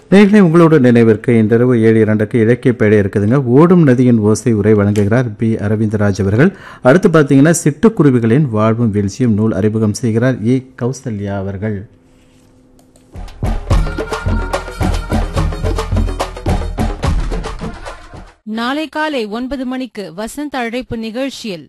நேர்களை உங்களோட நினைவிற்கு இன்றிரவு ஏழு இரண்டுக்கு இலக்கிய பேடை இருக்குதுங்க ஓடும் நதியின் ஓசை உரை வழங்குகிறார் பி அரவிந்தராஜ் அவர்கள் அடுத்து பார்த்தீங்கன்னா சிட்டுக்குருவிகளின் வாழ்வும் வீழ்ச்சியும் நூல் அறிமுகம் செய்கிறார் ஏ கௌசல்யா அவர்கள் நாளை காலை ஒன்பது மணிக்கு வசந்த் அழைப்பு நிகழ்ச்சியில்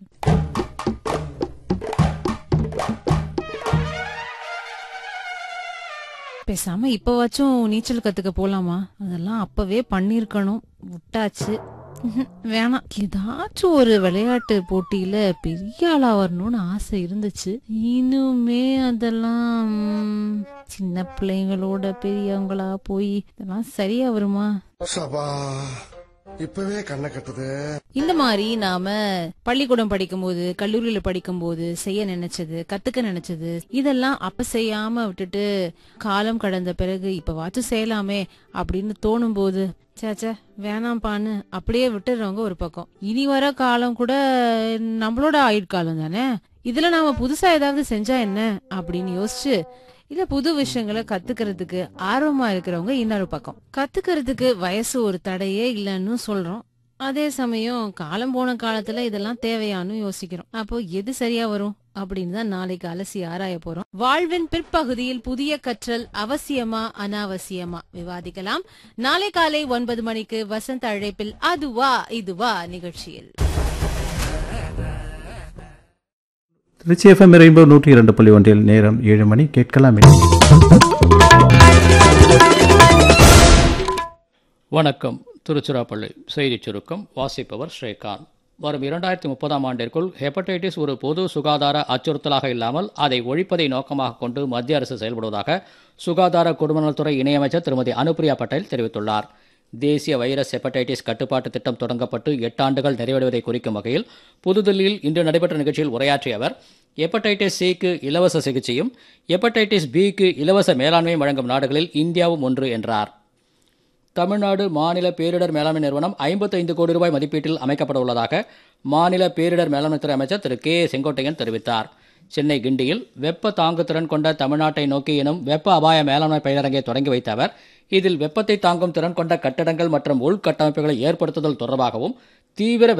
பேசாம இப்பவாச்சும் நீச்சல் கத்துக்க போலாமா அதெல்லாம் அப்பவே பண்ணிருக்கணும் விட்டாச்சு ம்ஹும், வேணாம் ஏதாச்சும் ஒரு விளையாட்டு போட்டியில பெரிய ஆளா வரணும்னு ஆசை இருந்துச்சு இனிமே அதெல்லாம் ம், சின்ன பிள்ளைங்களோட பெரியவங்களா போய் இதெல்லாம் சரியா வருமா சபா இப்பவே கண்ணை கட்டுது இந்த மாதிரி நாம பள்ளிக்கூடம் படிக்கும்போது கல்லூரியில படிக்கும்போது செய்ய நினைச்சது கத்துக்க நினைச்சது இதெல்லாம் அப்ப செய்யாம விட்டுட்டு காலம் கடந்த பிறகு இப்ப வாச்சும் செய்யலாமே அப்படின்னு தோணும் போது சேச்சே வேணாம்பான்னு அப்படியே விட்டுறவங்க ஒரு பக்கம் இனி வர காலம் கூட நம்மளோட ஆயுட்காலம் தானே இதுல நாம புதுசா ஏதாவது செஞ்சா என்ன அப்படின்னு யோசிச்சு இல்ல புது விஷயங்களை கத்துக்கிறதுக்கு ஆர்வமா இருக்கிறவங்க இன்னொரு பக்கம் கத்துக்கிறதுக்கு வயசு ஒரு தடையே இல்லைன்னு சொல்றோம் அதே சமயம் காலம் போன காலத்துல இதெல்லாம் தேவையான்னு யோசிக்கிறோம் அப்போ எது சரியா வரும் அப்படின்னு தான் நாளைக்கு அலசி ஆராய போறோம் வாழ்வின் பிற்பகுதியில் புதிய கற்றல் அவசியமா அனாவசியமா விவாதிக்கலாம் நாளை காலை ஒன்பது மணிக்கு வசந்த அழைப்பில் அதுவா இதுவா நிகழ்ச்சியில் திருச்சி எஃப்எம் ரெயின்போ நூற்றி இரண்டு புள்ளி ஒன்றில் நேரம் ஏழு மணி கேட்கலாமே வணக்கம் திருச்சிராப்பள்ளி செய்திச் சுருக்கம் வாசிப்பவர் ஸ்ரீகாந்த் வரும் இரண்டாயிரத்தி முப்பதாம் ஆண்டிற்குள் ஹெப்படைட்டிஸ் ஒரு பொது சுகாதார அச்சுறுத்தலாக இல்லாமல் அதை ஒழிப்பதை நோக்கமாக கொண்டு மத்திய அரசு செயல்படுவதாக சுகாதார குடும்பநலத்துறை இணையமைச்சர் திருமதி அனுப்பிரியா பட்டேல் தெரிவித்துள்ளார் தேசிய வைரஸ் ஹெப்படைட்டிஸ் கட்டுப்பாட்டு திட்டம் தொடங்கப்பட்டு எட்டாண்டுகள் நிறைவடைவதை குறிக்கும் வகையில் புதுதில்லியில் இன்று நடைபெற்ற நிகழ்ச்சியில் உரையாற்றிய அவர் ஹெப்படைட்டிஸ் சிக்கு இலவச சிகிச்சையும் ஹெப்படைட்டிஸ் பிக்கு இலவச மேலாண்மையும் வழங்கும் நாடுகளில் இந்தியாவும் ஒன்று என்றார் தமிழ்நாடு மாநில பேரிடர் மேலாண்மை நிறுவனம் 55 கோடி ரூபாய் மதிப்பீட்டில் அமைக்கப்பட உள்ளதாக மாநில பேரிடர் மேலாண்மைத்துறை அமைச்சர் திரு கே செங்கோட்டையன் தெரிவித்தார் சென்னை கிண்டியில் வெப்ப தாங்கு திறன் கொண்ட தமிழ்நாட்டை நோக்கி எனும் வெப்ப அபாய மேலாண்மை பயிலரங்கை தொடங்கி வைத்த அவர் இதில் வெப்பத்தை தாங்கும் திறன் கொண்ட கட்டடங்கள் மற்றும் உள்கட்டமைப்புகளை ஏற்படுத்துதல் தொடர்பாகவும் தீவிர